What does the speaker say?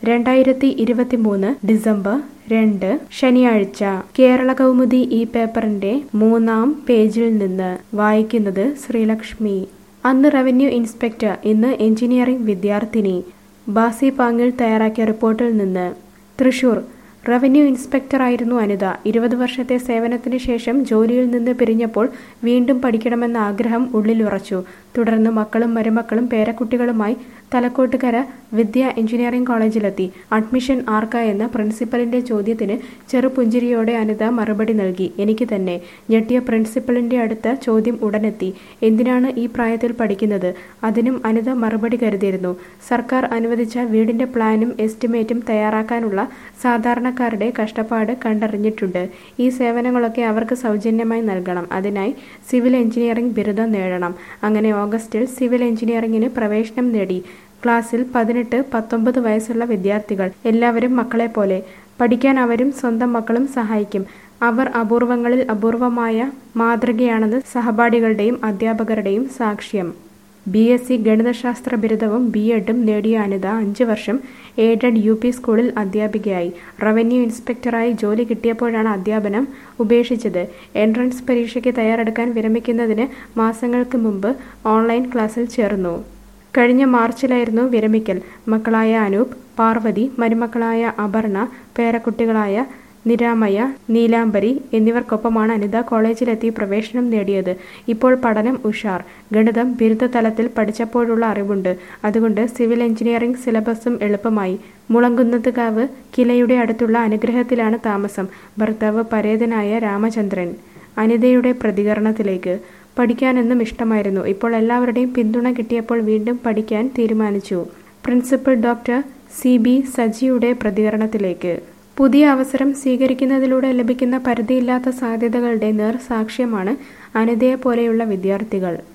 രണ്ടായിരത്തി ഇരുപത്തിമൂന്ന് ഡിസംബർ രണ്ട് ശനിയാഴ്ച കേരള കൗമുദി ഈ പേപ്പറിന്റെ മൂന്നാം പേജിൽ നിന്ന് വായിക്കുന്നത് ശ്രീലക്ഷ്മി അന്ന് റവന്യൂ ഇൻസ്പെക്ടർ ഇന്ന് എഞ്ചിനീയറിംഗ് വിദ്യാർത്ഥിനി ബാസി പാങ്ങിൽ തയ്യാറാക്കിയ റിപ്പോർട്ടിൽ നിന്ന് തൃശൂർ റവന്യൂ ഇൻസ്പെക്ടറായിരുന്നു അനിത ഇരുപത് വർഷത്തെ സേവനത്തിന് ശേഷം ജോലിയിൽ നിന്ന് പിരിഞ്ഞപ്പോൾ വീണ്ടും പഠിക്കണമെന്ന ആഗ്രഹം ഉള്ളിലുറച്ചു തുടർന്ന് മക്കളും മരുമക്കളും പേരക്കുട്ടികളുമായി തലക്കോട്ടുകര വിദ്യ എഞ്ചിനീയറിംഗ് കോളേജിലെത്തി അഡ്മിഷൻ ആർക്ക എന്ന പ്രിൻസിപ്പലിന്റെ ചോദ്യത്തിന് ചെറുപുഞ്ചിരിയോടെ അനിത മറുപടി നൽകി എനിക്ക് തന്നെ ഞെട്ടിയ പ്രിൻസിപ്പലിന്റെ അടുത്ത ചോദ്യം ഉടനെത്തി എന്തിനാണ് ഈ പ്രായത്തിൽ പഠിക്കുന്നത് അതിനും അനിത മറുപടി കരുതിയിരുന്നു സർക്കാർ അനുവദിച്ച വീടിന്റെ പ്ലാനും എസ്റ്റിമേറ്റും തയ്യാറാക്കാനുള്ള സാധാരണക്കാരുടെ കഷ്ടപ്പാട് കണ്ടറിഞ്ഞിട്ടുണ്ട് ഈ സേവനങ്ങളൊക്കെ അവർക്ക് സൗജന്യമായി നൽകണം അതിനായി സിവിൽ എഞ്ചിനീയറിംഗ് ബിരുദം നേടണം അങ്ങനെ ഓഗസ്റ്റിൽ സിവിൽ എഞ്ചിനീയറിംഗിന് പ്രവേശനം നേടി ക്ലാസ്സിൽ പതിനെട്ട് പത്തൊമ്പത് വയസ്സുള്ള വിദ്യാർത്ഥികൾ എല്ലാവരും മക്കളെ പോലെ പഠിക്കാൻ അവരും സ്വന്തം മക്കളും സഹായിക്കും അവർ അപൂർവങ്ങളിൽ അപൂർവമായ മാതൃകയാണെന്ന് സഹപാഠികളുടെയും അധ്യാപകരുടെയും സാക്ഷ്യം ബി എസ് സി ഗണിതശാസ്ത്ര ബിരുദവും ബി എഡും നേടിയ അനിത അഞ്ച് വർഷം എയ്ഡഡ് യു പി സ്കൂളിൽ അധ്യാപികയായി റവന്യൂ ഇൻസ്പെക്ടറായി ജോലി കിട്ടിയപ്പോഴാണ് അധ്യാപനം ഉപേക്ഷിച്ചത് എൻട്രൻസ് പരീക്ഷയ്ക്ക് തയ്യാറെടുക്കാൻ വിരമിക്കുന്നതിന് മാസങ്ങൾക്ക് മുമ്പ് ഓൺലൈൻ ക്ലാസ്സിൽ ചേർന്നു കഴിഞ്ഞ മാർച്ചിലായിരുന്നു വിരമിക്കൽ മക്കളായ അനൂപ് പാർവതി മരുമക്കളായ അപർണ പേരക്കുട്ടികളായ നിരാമയ നീലാംബരി എന്നിവർക്കൊപ്പമാണ് അനിത കോളേജിലെത്തി പ്രവേശനം നേടിയത് ഇപ്പോൾ പഠനം ഉഷാർ ഗണിതം ബിരുദ തലത്തിൽ പഠിച്ചപ്പോഴുള്ള അറിവുണ്ട് അതുകൊണ്ട് സിവിൽ എഞ്ചിനീയറിംഗ് സിലബസും എളുപ്പമായി മുളങ്കുന്നത്തുകാവ് കിലയുടെ അടുത്തുള്ള അനുഗ്രഹത്തിലാണ് താമസം ഭർത്താവ് പരേതനായ രാമചന്ദ്രൻ അനിതയുടെ പ്രതികരണത്തിലേക്ക് പഠിക്കാനെന്നും ഇഷ്ടമായിരുന്നു ഇപ്പോൾ എല്ലാവരുടെയും പിന്തുണ കിട്ടിയപ്പോൾ വീണ്ടും പഠിക്കാൻ തീരുമാനിച്ചു പ്രിൻസിപ്പൽ ഡോക്ടർ സി ബി സജിയുടെ പ്രതികരണത്തിലേക്ക് പുതിയ അവസരം സ്വീകരിക്കുന്നതിലൂടെ ലഭിക്കുന്ന പരിധിയില്ലാത്ത സാധ്യതകളുടെ നേർ സാക്ഷ്യമാണ് അനിതയെ പോലെയുള്ള വിദ്യാർത്ഥികൾ